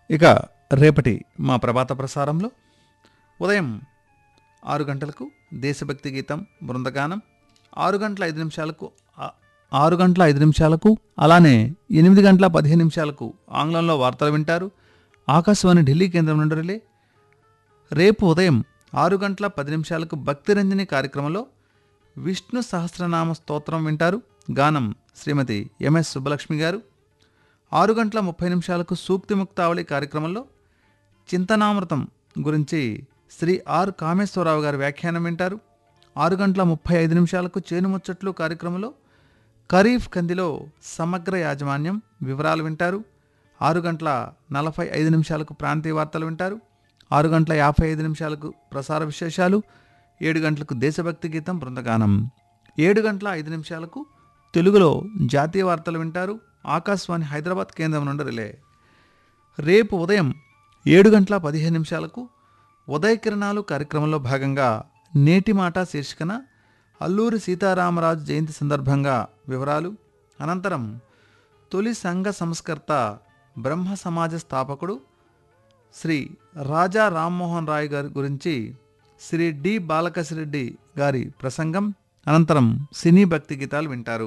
ఇక రేపటి మా ప్రభాత ప్రసారంలో ఉదయం ఆరు గంటలకు దేశభక్తి గీతం బృందగానం ఆరు గంటల ఐదు నిమిషాలకు ఆ- ఆరు గంటల ఐదు నిమిషాలకు అలానే ఎనిమిది గంటల పదిహేను నిమిషాలకు ఆంగ్లంలో వార్తలు వింటారు ఆకాశవాణి ఢిల్లీ కేంద్రం నుండి రిలే రేపు ఉదయం ఆరు గంటల పది నిమిషాలకు భక్తిరంజని కార్యక్రమంలో విష్ణు సహస్రనామ స్తోత్రం వింటారు గానం శ్రీమతి ఎంఎస్ సుబ్బలక్ష్మి గారు ఆరు గంటల ముప్పై నిమిషాలకు సూక్తి ముక్తావళి కార్యక్రమంలో చింతనామృతం గురించి శ్రీ ఆర్ కామేశ్వరరావు గారి వ్యాఖ్యానం వింటారు ఆరు గంటల ముప్పై ఐదు నిమిషాలకు చేనుముచ్చట్లు కార్యక్రమంలో ఖరీఫ్ కందిలో సమగ్ర యాజమాన్యం వివరాలు వింటారు ఆరు గంటల నలభై ఐదు నిమిషాలకు ప్రాంతీయ వార్తలు వింటారు ఆరు గంటల యాభై ఐదు నిమిషాలకు ప్రసార విశేషాలు ఏడు గంటలకు దేశభక్తి గీతం బృందగానం ఏడు గంటల ఐదు నిమిషాలకు తెలుగులో జాతీయ వార్తలు వింటారు ఆకాశవాణి హైదరాబాద్ కేంద్రం నుండి రిలే రేపు ఉదయం ఏడు గంటల పదిహేను నిమిషాలకు ఉదయ కిరణాలు కార్యక్రమంలో భాగంగా నేటి మాట శీర్షికన అల్లూరి సీతారామరాజు జయంతి సందర్భంగా వివరాలు అనంతరం తొలి సంఘ సంస్కర్త బ్రహ్మ సమాజ స్థాపకుడు శ్రీ రాజా రామ్మోహన్ రాయ్ గారి గురించి శ్రీ డి బాలకసిరెడ్డి గారి ప్రసంగం అనంతరం సినీ భక్తి గీతాలు వింటారు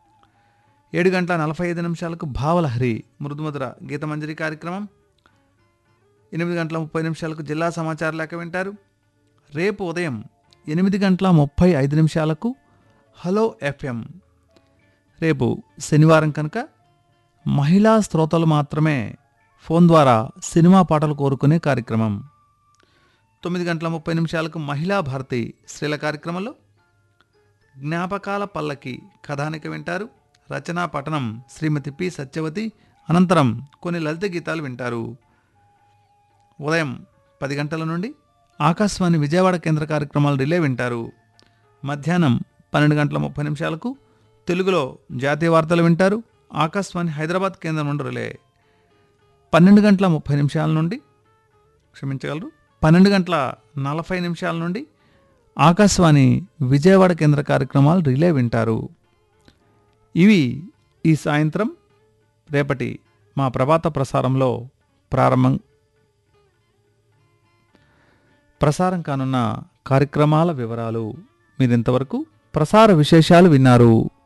ఏడు గంటల నలభై ఐదు నిమిషాలకు భావలహరి మృదుమధుర గీతమంజరి కార్యక్రమం ఎనిమిది గంటల ముప్పై నిమిషాలకు జిల్లా సమాచార లేఖ వింటారు రేపు ఉదయం ఎనిమిది గంటల ముప్పై ఐదు నిమిషాలకు హలో ఎఫ్ఎం రేపు శనివారం కనుక మహిళా శ్రోతలు మాత్రమే ఫోన్ ద్వారా సినిమా పాటలు కోరుకునే కార్యక్రమం తొమ్మిది గంటల ముప్పై నిమిషాలకు మహిళా భారతి స్త్రీల కార్యక్రమంలో జ్ఞాపకాల పల్లకి కథానిక వింటారు రచనా పఠనం శ్రీమతి పి సత్యవతి అనంతరం కొన్ని లలిత గీతాలు వింటారు ఉదయం పది గంటల నుండి ఆకాశవాణి విజయవాడ కేంద్ర కార్యక్రమాలు రిలే వింటారు మధ్యాహ్నం పన్నెండు గంటల ముప్పై నిమిషాలకు తెలుగులో జాతీయ వార్తలు వింటారు ఆకాశవాణి హైదరాబాద్ కేంద్రం నుండి రిలే పన్నెండు గంటల ముప్పై నిమిషాల నుండి క్షమించగలరు పన్నెండు గంటల నలభై నిమిషాల నుండి ఆకాశవాణి విజయవాడ కేంద్ర కార్యక్రమాలు రిలే వింటారు ఇవి ఈ సాయంత్రం రేపటి మా ప్రభాత ప్రసారంలో ప్రారంభం ప్రసారం కానున్న కార్యక్రమాల వివరాలు మీరింతవరకు ప్రసార విశేషాలు విన్నారు